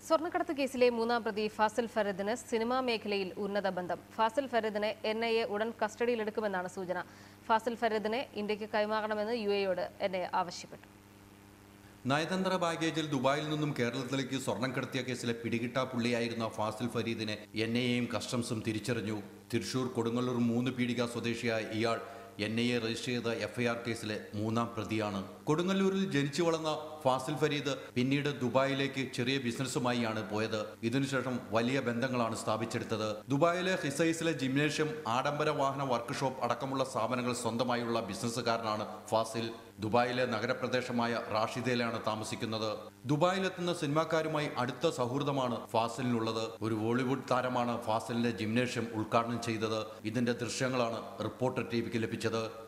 സ്വർണ്ണക്കടത്ത് കേസിലെ മൂന്നാം പ്രതി ഫാസിൽ ഫരീദിന് സിനിമാ മേഖലയിൽ ഉന്നത ബന്ധം ഫാസിൽ ഫരീദിനെ എൻ ഐ എ ഉടൻ കസ്റ്റഡിയിലെടുക്കുമെന്നാണ് സൂചന ഫാസിൽ ഫരീദിനെ ഇന്ത്യക്ക് കൈമാറണമെന്ന് യു എയോട് എൻ ഐ എ ആവശ്യപ്പെട്ടു നയതന്ത്ര ബാഗേജിൽ ദുബായിൽ നിന്നും കേരളത്തിലേക്ക് സ്വർണം കടത്തിയ കേസിലെ പിടികിട്ടാ പുള്ളിയായിരുന്ന ഫാസിൽ ഫരീദിനെ എൻ ഐ എയും കസ്റ്റംസും തിരിച്ചറിഞ്ഞു തൃശൂർ കൊടുങ്ങല്ലൂർ മൂന്ന് പീടിക സ്വദേശിയായ ഇയാൾ എൻ ഐ എ രജിസ്റ്റർ ചെയ്ത എഫ്ഐആർ കേസിലെ മൂന്നാം പ്രതിയാണ് കൊടുങ്ങല്ലൂരിൽ ജനിച്ചു വളർന്ന ഫാസിൽ ഫരീദ് പിന്നീട് ദുബായിലേക്ക് ചെറിയ ബിസിനസ്സുമായിയാണ് പോയത് ഇതിനുശേഷം വലിയ ബന്ധങ്ങളാണ് സ്ഥാപിച്ചെടുത്തത് ദുബായിലെ ഹിസൈസിലെ ജിംനേഷ്യം ആഡംബര വാഹന വർക്ക്ഷോപ്പ് അടക്കമുള്ള സ്ഥാപനങ്ങൾ സ്വന്തമായുള്ള ബിസിനസ്സുകാരനാണ് ഫാസിൽ ദുബായിലെ നഗരപ്രദേശമായ റാഷിദയിലാണ് താമസിക്കുന്നത് ദുബായിലെത്തുന്ന സിനിമാക്കാരുമായി അടുത്ത സൗഹൃദമാണ് ഫാസിലിനുള്ളത് ഒരു ബോളിവുഡ് താരമാണ് ഫാസിലിന്റെ ജിംനേഷ്യം ഉദ്ഘാടനം ചെയ്തത് ഇതിന്റെ ദൃശ്യങ്ങളാണ് റിപ്പോർട്ടർ ടിവിക്ക് ലഭിച്ചത്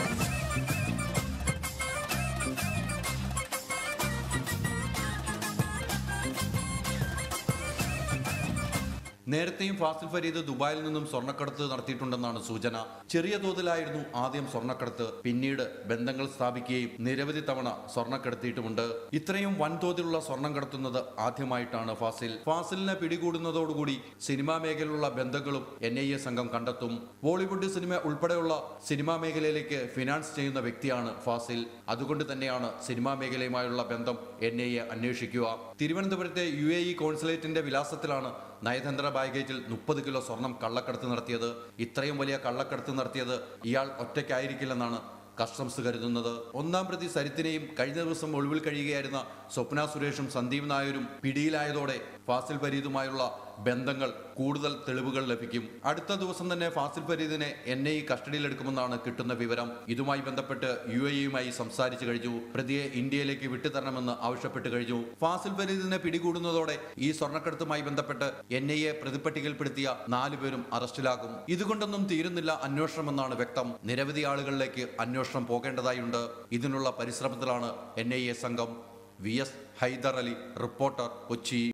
നേരത്തെയും ഫാസിൽ ഫരീദ് ദുബായിൽ നിന്നും സ്വർണ്ണക്കടത്ത് നടത്തിയിട്ടുണ്ടെന്നാണ് സൂചന ചെറിയ തോതിലായിരുന്നു ആദ്യം സ്വർണ്ണക്കടത്ത് പിന്നീട് ബന്ധങ്ങൾ സ്ഥാപിക്കുകയും നിരവധി തവണ സ്വർണ്ണക്കടത്തിയിട്ടുമുണ്ട് ഇത്രയും വൻതോതിലുള്ള സ്വർണം കടത്തുന്നത് ആദ്യമായിട്ടാണ് ഫാസിൽ ഫാസിലിനെ പിടികൂടുന്നതോടുകൂടി സിനിമാ മേഖലയിലുള്ള ബന്ധങ്ങളും എൻ ഐ എ സംഘം കണ്ടെത്തും ബോളിവുഡ് സിനിമ ഉൾപ്പെടെയുള്ള സിനിമാ മേഖലയിലേക്ക് ഫിനാൻസ് ചെയ്യുന്ന വ്യക്തിയാണ് ഫാസിൽ അതുകൊണ്ട് തന്നെയാണ് സിനിമാ മേഖലയുമായുള്ള ബന്ധം എൻ ഐ എ അന്വേഷിക്കുക തിരുവനന്തപുരത്തെ യു എ ഇ കോൺസുലേറ്റിന്റെ വിലാസത്തിലാണ് നയതന്ത്ര ബാഗേജിൽ മുപ്പത് കിലോ സ്വർണം കള്ളക്കടത്ത് നടത്തിയത് ഇത്രയും വലിയ കള്ളക്കടത്ത് നടത്തിയത് ഇയാൾ ഒറ്റയ്ക്കായിരിക്കില്ലെന്നാണ് കസ്റ്റംസ് കരുതുന്നത് ഒന്നാം പ്രതി സരിത്തിനെയും കഴിഞ്ഞ ദിവസം ഒളിവിൽ കഴിയുകയായിരുന്ന സ്വപ്ന സുരേഷും സന്ദീപ് നായരും പിടിയിലായതോടെ ഫാസിൽ ഫരീദുമായുള്ള ബന്ധങ്ങൾ കൂടുതൽ തെളിവുകൾ ലഭിക്കും അടുത്ത ദിവസം തന്നെ ഫാസിൽ ഫരീദിനെ എൻ ഐ കസ്റ്റഡിയിലെടുക്കുമെന്നാണ് കിട്ടുന്ന വിവരം ഇതുമായി ബന്ധപ്പെട്ട് യു എ യുമായി സംസാരിച്ചു കഴിഞ്ഞു പ്രതിയെ ഇന്ത്യയിലേക്ക് വിട്ടുതരണമെന്ന് ആവശ്യപ്പെട്ടു കഴിഞ്ഞു ഫാസിൽ ഫരീദിനെ പിടികൂടുന്നതോടെ ഈ സ്വർണ്ണക്കടത്തുമായി ബന്ധപ്പെട്ട് എൻ ഐ എ പ്രതിപ്പട്ടികയിൽപ്പെടുത്തിയ നാലുപേരും അറസ്റ്റിലാകും ഇതുകൊണ്ടൊന്നും തീരുന്നില്ല അന്വേഷണമെന്നാണ് വ്യക്തം നിരവധി ആളുകളിലേക്ക് അന്വേഷണം പോകേണ്ടതായുണ്ട് ഇതിനുള്ള പരിശ്രമത്തിലാണ് എൻ ഐ എ സംഘം V S Haider Ali reporter Kochi